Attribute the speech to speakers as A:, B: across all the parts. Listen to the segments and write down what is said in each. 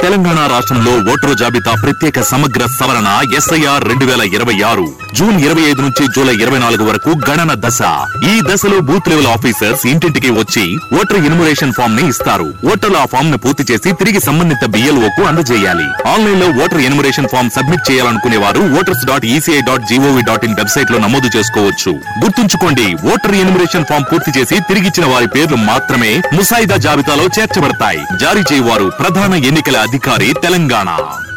A: తెలంగాణ రాష్ట్రంలో ఓటరు జాబితా ప్రత్యేక సమగ్ర సవరణ ఎస్ఐఆర్ రెండు వేల ఇరవై ఆరు జూన్ ఇరవై ఐదు నుంచి జూలై ఇరవై నాలుగు వరకు గణన దశ ఈ దశలో బూత్ లెవెల్ ఆఫీసర్స్ ఇంటింటికి వచ్చి ఓటర్ ఇన్మురేషన్ ఫామ్ ని ఇస్తారు ఓటర్లు ఆ ఫామ్ ను పూర్తి చేసి తిరిగి సంబంధిత బిఎల్ఓ కు అందజేయాలి ఆన్లైన్ లో ఓటర్ ఇన్మురేషన్ ఫామ్ సబ్మిట్ చేయాలనుకునే వారు voters dot ECI dot GOV dot in website లో నమోదు చేసుకోవచ్చు గుర్తుంచుకోండి ఓటర్ ఇన్మురేషన్ ఫామ్ పూర్తి చేసి తిరిగిచ్చిన వారి పేర్లు మాత్రమే ముసాయిదా జాబితాలో చేర్చబడతాయి జారీ చేయవారు ప్రధాన ఎన్నికల అధికారి తెలంగాణ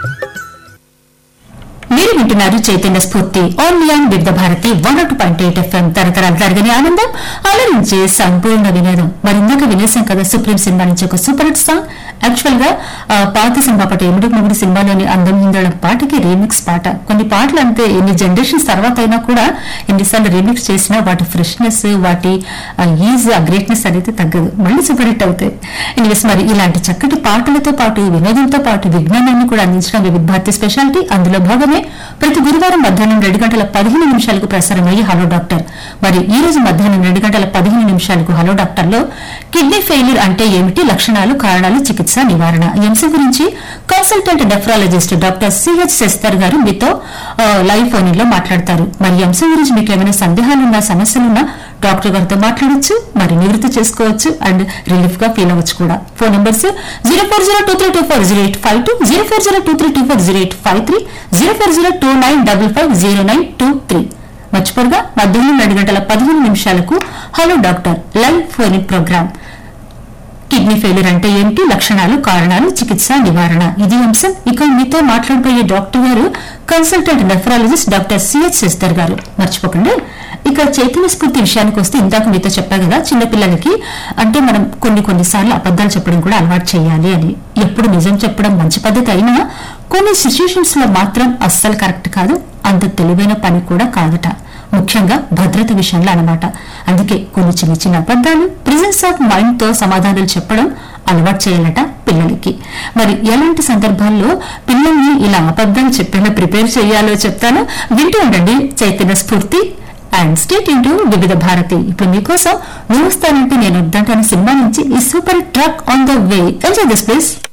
B: మీరు వింటున్నారు చైతన్య స్ఫూర్తి only on Vividh Bharati one ఒకటి పాయింట్ ఎయిట్ ఎఫ్ఎం తరతరాల తరగని ఆనందం అలరించే సంపూర్ణ వినోదం మరి ఇందాక వినేసాం కదా సుప్రీం సినిమా నుంచి ఒక సూపర్ హిట్ సాంగ్ యాక్చువల్ గా ఆ, పాత సినిమా పాట ఎముడు మొగుడు సినిమాలోని అందం హిందడం పాటకి రీమిక్స్ పాట కొన్ని పాటలు అంతే ఎన్ని జనరేషన్స్ తర్వాత అయినా కూడా ఎన్నిసార్లు రీమిక్స్ చేసినా వాటి ఫ్రెష్నెస్ వాటి ఈజ్ ఆ గ్రేట్నెస్ అనేది తగ్గదు మళ్ళీ సూపర్ హిట్ అవుతాయి ఎనివేస్ మరి ఇలాంటి చక్కటి పాటలతో పాటు వినోదంతో పాటు విజ్ఞానాన్ని కూడా అందించడం వివిధ భారతి స్పెషాలిటీ అందులో భాగమే ప్రతి గురువారం మధ్యాహ్నం రెండు గంటల పదిహేను నిమిషాలకు ప్రసారమయ్యే హలో డాక్టర్ మరి ఈ రోజు మధ్యాహ్నం రెండు గంటల పదిహేను నిమిషాలకు హలో డాక్టర్ లో కిడ్నీ ఫెయిల్యూర్ అంటే ఏమిటి లక్షణాలు కారణాలు చికిత్స నివారణ ఈ అంశం గురించి consultant nephrologist doctor CH Sastry గారు మీతో ఆ, లైవ్ ఫోన్ లో మాట్లాడతారు మరి ఈ అంశం గురించి మీకు ఏమైనా సందేహాలున్నా సమస్యలున్నా డాక్టర్ గారితో మాట్లాడొచ్చు మరి నివృత్తి చేసుకోవచ్చు అండ్ రిలీఫ్ గా ఫీల్ అవ్వచ్చు కూడా phone numbers zero four zero two three two four zero eight five two zero four zero two three two four zero eight five three zero four zero two nine double five zero nine two three మర్చిపోరుగా మధ్యాహ్నం రెండు గంటల పదిహేను నిమిషాలకు hello doctor live phone programme kidney failure అంటే ఏంటి లక్షణాలు కారణాలు చికిత్స నివారణ ఇది అంశం ఇక మీతో మాట్లాడబోయే డాక్టర్ గారు consultant nephrologist doctor CH Sastry గారు మర్చిపోకండి ఇక చైతన్య స్ఫూర్తి విషయానికి వస్తే ఇందాక మీతో చెప్పా కదా చిన్నపిల్లలకి అంటే మనం కొన్ని కొన్నిసార్లు అబద్దాలు చెప్పడం కూడా అలవాటు చేయాలి అని ఎప్పుడు నిజం చెప్పడం మంచి పద్ధతి అయినా కొన్ని సిచ్యుయేషన్స్ లో మాత్రం అస్సలు కరెక్ట్ కాదు అంత తెలివైన పని కూడా కాదట ముఖ్యంగా భద్రత విషయంలో అన్నమాట అందుకే కొన్ని చిన్న చిన్న అబద్దాలు ప్రిజెన్స్ ఆఫ్ మైండ్ తో సమాధానాలు చెప్పడం అలవాటు చేయాలట పిల్లలకి మరి ఎలాంటి సందర్భాల్లో పిల్లల్ని ఇలా అబద్దాలు చెప్పేలా ప్రిపేర్ చేయాలో చెప్తాను వింటూ ఉండండి చైతన్య స్ఫూర్తి అండ్ స్టేట్ ఇంటూ వివిధ భారతి ఇప్పుడు మీకోసం నువ్వు వస్తానంటే నేను వద్దంటాను సినిమా నుంచి ఈ super track on the way enjoy this please